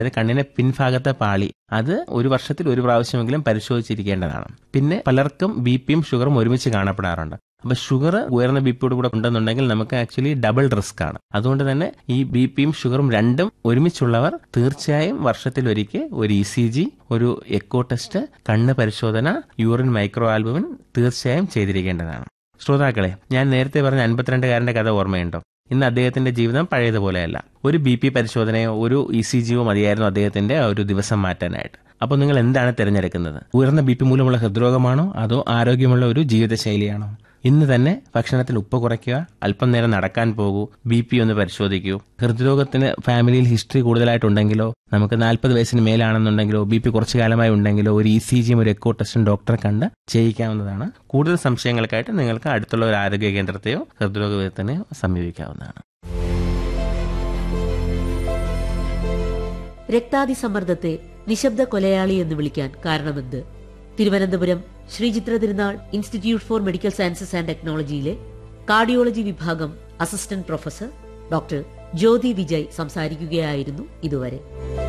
അതായത് കണ്ണിന്റെ പിൻഭാഗത്തെ പാളി അത് ഒരു വർഷത്തിൽ ഒരു പ്രാവശ്യമെങ്കിലും പരിശോധിച്ചിരിക്കേണ്ടതാണ് പിന്നെ പലർക്കും ബി പിയും ഷുഗറും ഒരുമിച്ച് കാണപ്പെടാറുണ്ട് അപ്പൊ ഷുഗർ ഉയർന്ന ബി പിയോട് കൂടെ ഉണ്ടെന്നുണ്ടെങ്കിൽ നമുക്ക് ആക്ച്വലി ഡബിൾ റിസ്ക് ആണ് അതുകൊണ്ട് തന്നെ ഈ ബി പിയും ഷുഗറും രണ്ടും ഒരുമിച്ചുള്ളവർ തീർച്ചയായും വർഷത്തിലൊരിക്കൽ ഒരു ഇ സി ജി ഒരു എക്കോ ടെസ്റ്റ് കണ്ണ് പരിശോധന യൂറിൻ മൈക്രോ ആൽബുമിൻ തീർച്ചയായും ചെയ്തിരിക്കേണ്ടതാണ് ശ്രോതാക്കളെ ഞാൻ നേരത്തെ പറഞ്ഞ അൻപത്തിരണ്ടുകാരന്റെ കഥ ഓർമ്മയുണ്ടോ ഇന്ന് അദ്ദേഹത്തിന്റെ ജീവിതം പഴയതുപോലെയല്ല ഒരു ബി പി പരിശോധനയോ ഒരു ഇ സി ജിയോ മതിയായിരുന്നു അദ്ദേഹത്തിന്റെ ആ ഒരു ദിവസം മാറ്റാനായിട്ട് അപ്പോൾ നിങ്ങൾ എന്താണ് തിരഞ്ഞെടുക്കുന്നത് ഉയർന്ന ബി പി മൂലമുള്ള ഹൃദ്രോഗമാണോ അതോ ആരോഗ്യമുള്ള ഒരു ജീവിതശൈലിയാണോ ഇന്ന് തന്നെ ഭക്ഷണത്തിൽ ഉപ്പ് കുറയ്ക്കുക അല്പം നേരം നടക്കാൻ പോകൂ ബി പി ഒന്ന് പരിശോധിക്കൂ ഹൃദ്രോഗത്തിന് ഫാമിലിയിൽ ഹിസ്റ്ററി കൂടുതലായിട്ടുണ്ടെങ്കിലോ നമുക്ക് നാൽപ്പത് വയസ്സിന് മേലാണെന്നുണ്ടെങ്കിലോ ബി പി കുറച്ചു കാലമായി ഉണ്ടെങ്കിലോ ഒരു ഇ സി ജിയും ഒരു എക്കോ ടെസ്റ്റും ഡോക്ടറെ കണ്ട് ചെയ്യിക്കാവുന്നതാണ് കൂടുതൽ സംശയങ്ങൾക്കായിട്ട് നിങ്ങൾക്ക് അടുത്തുള്ള ഒരു ആരോഗ്യ കേന്ദ്രത്തെയോ ഹൃദ്രോഗ വിദഗ്ധനെയോ സമീപിക്കാവുന്നതാണ് രക്താതിസമ്മർദ്ദത്തെ നിശബ്ദ കൊലയാളി എന്ന് വിളിക്കാൻ കാരണമെന്ത് Thiruvananthapuram Sree Chitra Thirunal institute for medical sciences and ടെക്നോളജിയിലെ കാർഡിയോളജി വിഭാഗം assistant professor doctor Jyothi Vijay സംസാരിക്കുകയായിരുന്നു ഇതുവരെ